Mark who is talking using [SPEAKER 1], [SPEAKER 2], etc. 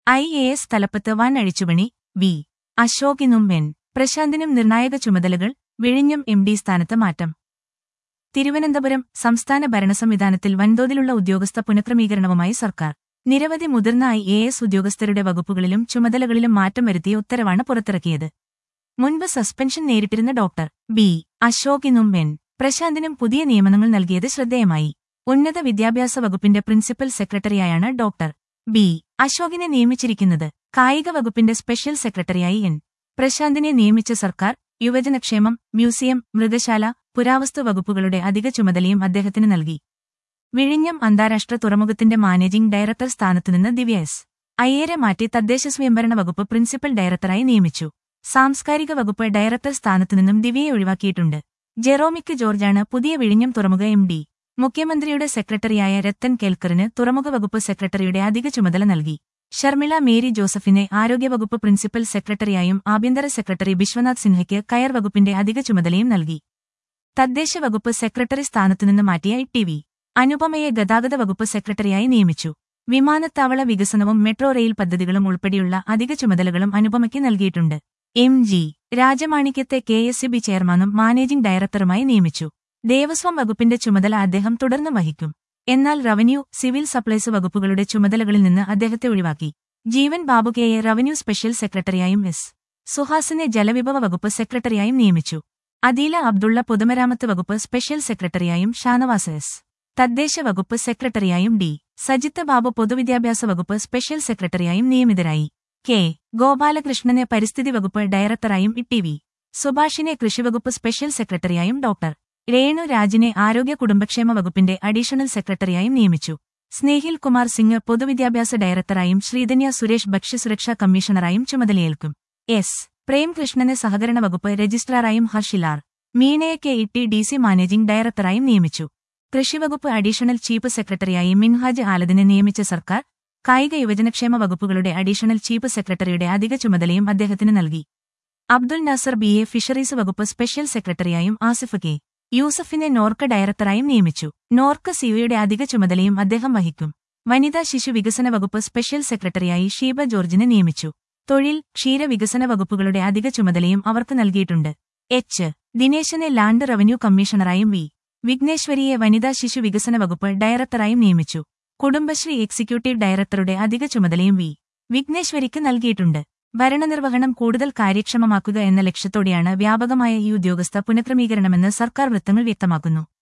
[SPEAKER 1] I A S തലപ്പത്ത് വൻ അഴിച്ചുപണി V അശോകിനും N പ്രശാന്തിനും നിർണായക ചുമതലകൾ വിഴിഞ്ഞം എം ഡി സ്ഥാനത്ത് മാറ്റം തിരുവനന്തപുരം സംസ്ഥാന ഭരണസംവിധാനത്തിൽ വൻതോതിലുള്ള ഉദ്യോഗസ്ഥ പുനഃക്രമീകരണവുമായി സർക്കാർ നിരവധി മുതിർന്ന ഐ എ എസ് ഉദ്യോഗസ്ഥരുടെ വകുപ്പുകളിലും ചുമതലകളിലും മാറ്റം വരുത്തിയ ഉത്തരവാണ് പുറത്തിറക്കിയത് മുൻപ് സസ്പെൻഷൻ നേരിട്ടിരുന്ന ഡോക്ടർ ബി അശോകിനും എൻ പ്രശാന്തിനും പുതിയ നിയമനങ്ങൾ നൽകിയത് ശ്രദ്ധേയമായി ഉന്നത വിദ്യാഭ്യാസ വകുപ്പിന്റെ പ്രിൻസിപ്പൽ സെക്രട്ടറിയായാണ് ഡോക്ടർ ബി അശോകിനെ നിയമിച്ചിരിക്കുന്നത് കായിക വകുപ്പിന്റെ സ്പെഷ്യൽ സെക്രട്ടറിയായി എൻ പ്രശാന്തിനെ നിയമിച്ച സർക്കാർ യുവജനക്ഷേമം മ്യൂസിയം മൃഗശാല പുരാവസ്തു വകുപ്പുകളുടെ അധിക ചുമതലയും അദ്ദേഹത്തിന് നൽകി വിഴിഞ്ഞം അന്താരാഷ്ട്ര തുറമുഖത്തിന്റെ മാനേജിംഗ് ഡയറക്ടർ സ്ഥാനത്തുനിന്ന് ദിവ്യ എസ് അയ്യരെ മാറ്റി തദ്ദേശ സ്വയംഭരണ വകുപ്പ് പ്രിൻസിപ്പൽ ഡയറക്ടറായി നിയമിച്ചു സാംസ്കാരിക വകുപ്പ് ഡയറക്ടർ സ്ഥാനത്തുനിന്നും ദിവ്യയെ ഒഴിവാക്കിയിട്ടുണ്ട് ജെറോമിക് ജോർജാണ് പുതിയ വിഴിഞ്ഞം തുറമുഖ എം ഡി മുഖ്യമന്ത്രിയുടെ സെക്രട്ടറിയായ രത്തൻ കേൽക്കറിന് തുറമുഖ വകുപ്പ് സെക്രട്ടറിയുടെ അധിക ചുമതല നൽകി ഷർമിള മേരി ജോസഫിനെ ആരോഗ്യവകുപ്പ് പ്രിൻസിപ്പൽ സെക്രട്ടറിയായും ആഭ്യന്തര സെക്രട്ടറി ബിശ്വനാഥ് സിൻഹയ്ക്ക് കയർ വകുപ്പിന്റെ അധിക ചുമതലയും നൽകി തദ്ദേശ വകുപ്പ് സെക്രട്ടറി സ്ഥാനത്തുനിന്ന് മാറ്റിയ ടി വി അനുപമയെ ഗതാഗത വകുപ്പ് സെക്രട്ടറിയായി നിയമിച്ചു വിമാനത്താവള വികസനവും മെട്രോ റെയിൽ പദ്ധതികളും ഉൾപ്പെടെയുള്ള അധിക ചുമതലകളും അനുപമയ്ക്ക് നൽകിയിട്ടുണ്ട് എം ജി രാജമാണിക്യത്തെ കെ എസ് ബി ചെയർമാനും മാനേജിംഗ് ഡയറക്ടറുമായി നിയമിച്ചു ദേവസ്വം വകുപ്പിന്റെ ചുമതല അദ്ദേഹം തുടർന്ന് വഹിക്കും എന്നാൽ റവന്യൂ സിവിൽ സപ്ലൈസ് വകുപ്പുകളുടെ ചുമതലകളിൽ നിന്ന് അദ്ദേഹത്തെ ഒഴിവാക്കി ജീവൻ ബാബുകയെ റവന്യൂ സ്പെഷ്യൽ സെക്രട്ടറിയായും എസ് സുഹാസിനെ ജലവിഭവ വകുപ്പ് സെക്രട്ടറിയായും നിയമിച്ചു അദീല അബ്ദുള്ള പൊതുമരാമത്ത് വകുപ്പ് സ്പെഷ്യൽ സെക്രട്ടറിയായും ഷാനവാസ് എസ് തദ്ദേശ വകുപ്പ് സെക്രട്ടറിയായും ഡി സജിത്ത് ബാബു പൊതുവിദ്യാഭ്യാസ വകുപ്പ് സ്പെഷ്യൽ സെക്രട്ടറിയായും നിയമിതരായി കെ ഗോപാലകൃഷ്ണനെ പരിസ്ഥിതി വകുപ്പ് ഡയറക്ടറായും ഇ വി സുഭാഷിനെ കൃഷിവകുപ്പ് സ്പെഷ്യൽ സെക്രട്ടറിയായും ഡോക്ടർ രേണു രാജിനെ ആരോഗ്യ കുടുംബക്ഷേമ വകുപ്പിന്റെ അഡീഷണൽ സെക്രട്ടറിയായും നിയമിച്ചു സ്നേഹിൽ കുമാർ സിംഗ് പൊതുവിദ്യാഭ്യാസ ഡയറക്ടറായും ശ്രീധന്യ സുരേഷ് ഭക്ഷ്യസുരക്ഷാ കമ്മീഷണറായും ചുമതലയേൽക്കും എസ് പ്രേംകൃഷ്ണനെ സഹകരണ വകുപ്പ് രജിസ്ട്രാറായും ഹർഷിലാർ മീനയെ K E D C managing ഡയറക്ടറായും നിയമിച്ചു കൃഷിവകുപ്പ് അഡീഷണൽ ചീഫ് സെക്രട്ടറിയായി മിൻഹാജ് ആലദിനെ നിയമിച്ച സർക്കാർ കായിക യുവജനക്ഷേമ വകുപ്പുകളുടെ അഡീഷണൽ ചീഫ് സെക്രട്ടറിയുടെ അധിക ചുമതലയും അദ്ദേഹത്തിന് നൽകി Abdul Nasar B A fisheries വകുപ്പ് സ്പെഷ്യൽ സെക്രട്ടറിയായും ആസിഫ് കെ യൂസഫിനെ നോർക്ക ഡയറക്ടറായും നിയമിച്ചു നോർക്ക സിഒയുടെ അധിക ചുമതലയും അദ്ദേഹം വഹിക്കും വനിതാ ശിശു വികസന വകുപ്പ് സ്പെഷ്യൽ സെക്രട്ടറിയായി ഷീബ ജോർജിനെ നിയമിച്ചു തൊഴിൽ ക്ഷീരവികസന വകുപ്പുകളുടെ അധിക ചുമതലയും അവർക്ക് നൽകിയിട്ടുണ്ട് എച്ച് ദിനേശനെ ലാൻഡ് റവന്യൂ കമ്മീഷണറായും വി വിഘ്നേശ്വരിയെ വനിതാ ശിശു വികസന വകുപ്പ് ഡയറക്ടറായും നിയമിച്ചു കുടുംബശ്രീ എക്സിക്യൂട്ടീവ് ഡയറക്ടറുടെ അധിക ചുമതലയും വി വിഘ്നേശ്വരിക്ക് നൽകിയിട്ടുണ്ട് ഭരണനിർവഹണം കൂടുതൽ കാര്യക്ഷമമാക്കുക എന്ന ലക്ഷ്യത്തോടെയാണ് വ്യാപകമായ ഈ ഉദ്യോഗസ്ഥ പുനഃക്രമീകരണമെന്ന് സർക്കാർ വൃത്തങ്ങൾ വ്യക്തമാക്കുന്നു